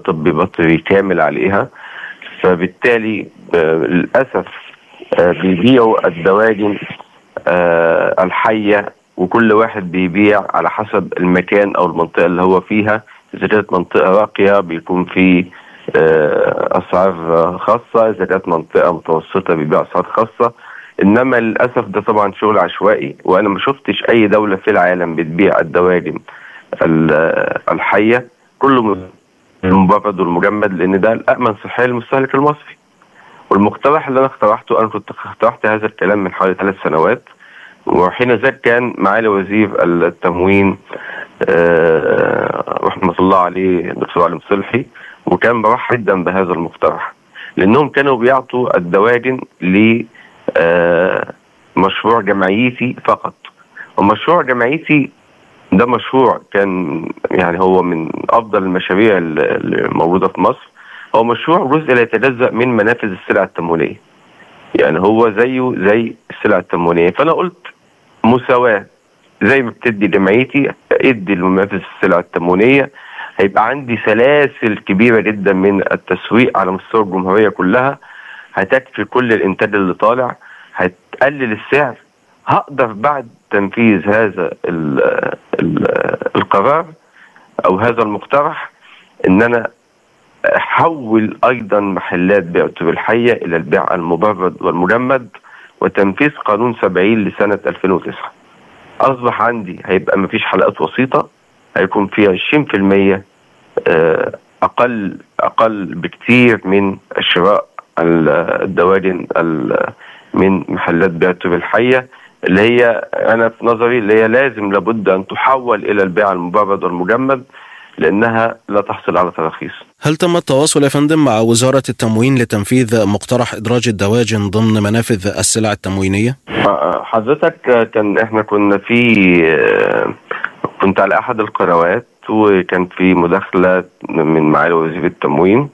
طبي بيطري كامل عليها فبالتالي آه، للاسف آه، بيبيعوا الدواجن آه، الحيه وكل واحد بيبيع على حسب المكان او المنطقه اللي هو فيها اذا كانت منطقه راقيه بيكون في آه، اسعار خاصه اذا كانت منطقه متوسطه بيبيع اسعار خاصه انما للاسف ده طبعا شغل عشوائي وانا ما شفتش اي دوله في العالم بتبيع الدواجن ال- الحيه كله المبرد والمجمد لان ده الامن صحيا للمستهلك المصري والمقترح اللي انا اقترحته انا كنت اقترحت هذا الكلام من حوالي ثلاث سنوات وحين ذاك كان معالي وزير التموين آه، رحمه الله عليه الدكتور علي مصلحي وكان مرحب جدا بهذا المقترح لانهم كانوا بيعطوا الدواجن ل آه، مشروع جمعيتي فقط ومشروع جمعيتي ده مشروع كان يعني هو من افضل المشاريع اللي اللي موجوده في مصر هو مشروع جزء لا يتجزا من منافذ السلع التموينيه يعني هو زيه زي السلع التموينيه فانا قلت مساواه زي ما بتدي جمعيتي ادي لمنافذ السلع التموينيه هيبقى عندي سلاسل كبيره جدا من التسويق على مستوى الجمهوريه كلها هتكفي كل الانتاج اللي طالع هتقلل السعر هقدر بعد تنفيذ هذا ال ال القرار او هذا المقترح ان انا احول ايضا محلات بيع الطيور الحيه الى البيع المبرد والمجمد وتنفيذ قانون 70 لسنه 2009 اصبح عندي هيبقى مفيش حلقات وسيطه هيكون في 20% آه، اقل اقل بكتير من شراء ال- الدواجن ال- من محلات بيع الطيور الحيه اللي هي انا في نظري اللي هي لازم لابد ان تحول الى البيع المبرد والمجمد لانها لا تحصل على تراخيص هل تم التواصل يا فندم مع وزارة التموين لتنفيذ مقترح إدراج الدواجن ضمن منافذ السلع التموينية؟ حضرتك كان احنا كنا في كنت على احد القنوات وكان في مداخله من معالي وزير التموين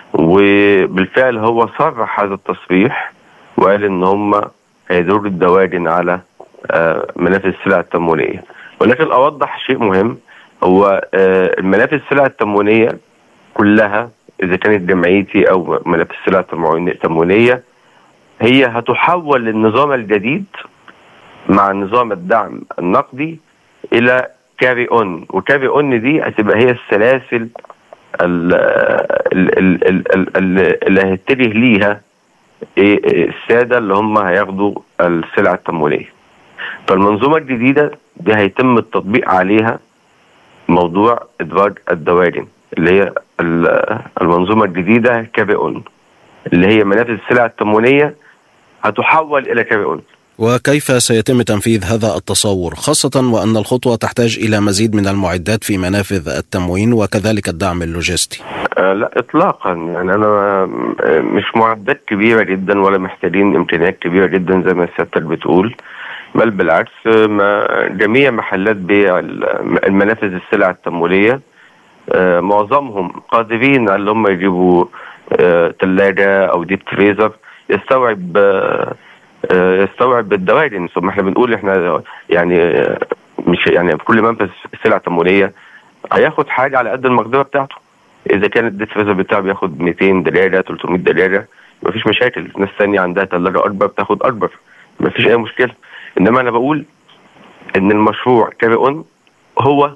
وبالفعل هو صرح هذا التصريح وقال ان هم هيدروا الدواجن على آه، منافذ السلع التموينيه ولكن اوضح شيء مهم هو آه، المنافذ السلع التموينيه كلها اذا كانت جمعيتي او منافذ السلع التموينيه هي هتحول للنظام الجديد مع نظام الدعم النقدي الى كاري اون وكاري اون دي هتبقى هي السلاسل ال- ال- ال- ال- ال- ال- اللي هيتجه ليها إيه إيه الساده اللي هم هياخدوا السلع التموينيه. فالمنظومه الجديده دي هيتم التطبيق عليها موضوع ادراج الدواجن اللي هي ال- المنظومه الجديده كاري اون اللي هي منافذ السلع التموينيه هتحول الى كاري اون. وكيف سيتم تنفيذ هذا التصور خاصة وأن الخطوة تحتاج إلى مزيد من المعدات في منافذ التموين وكذلك الدعم اللوجستي آه لا اطلاقا يعني انا آه، مش معدات كبيره جدا ولا محتاجين امكانيات كبيره جدا زي ما سيادتك بتقول بل بالعكس آه، ما جميع محلات بيع ال- المنافذ السلع التموينيه آه، معظمهم قادرين على اللي هم يجيبوا ثلاجه او ديب فريزر يستوعب آه، آه، يستوعب الدواجن ثم احنا بنقول احنا يعني آه، مش يعني كل منفذ سلع تموينيه هياخد حاجه على قد المقدره بتاعته اذا كان الديت فريزر بتاعه بياخد 200 دلاله 300 دلاله مفيش مشاكل ناس تانية عندها ثلاجه اكبر بتاخد اكبر مفيش اي مشكله انما انا بقول ان المشروع كاري اون هو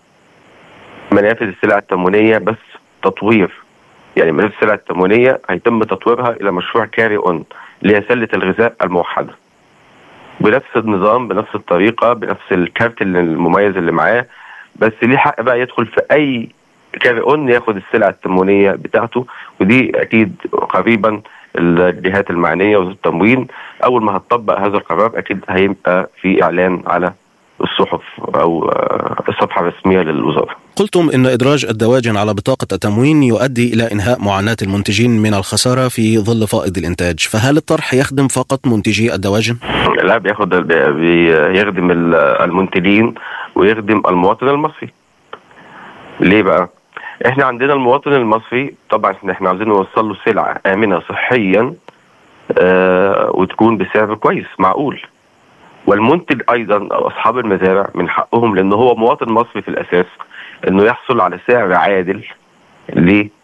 منافذ السلع التموينيه بس تطوير يعني منافذ السلع التموينيه هيتم تطويرها الى مشروع كاري اون اللي هي سله الغذاء الموحده بنفس النظام بنفس الطريقه بنفس الكارت اللي- المميز اللي معاه بس ليه حق بقى يدخل في اي كاري اون ياخد السلع التموينيه بتاعته ودي اكيد قريبا الجهات المعنيه وزاره التموين اول ما هتطبق هذا القرار اكيد هيبقى في اعلان على الصحف او آه، الصفحه الرسميه للوزاره. قلتم إن إدراج الدواجن على بطاقة التموين يؤدي إلى إنهاء معاناة المنتجين من الخسارة في ظل فائض الإنتاج فهل الطرح يخدم فقط منتجي الدواجن؟ لا بياخد بي- بيخدم ال- المنتجين ويخدم المواطن المصري. ليه بقى؟ احنا عندنا المواطن المصري طبعا احنا احنا عايزين نوصل له سلعه امنه صحيا آه وتكون بسعر كويس معقول. والمنتج ايضا او اصحاب المزارع من حقهم لان هو مواطن مصري في الاساس انه يحصل على سعر عادل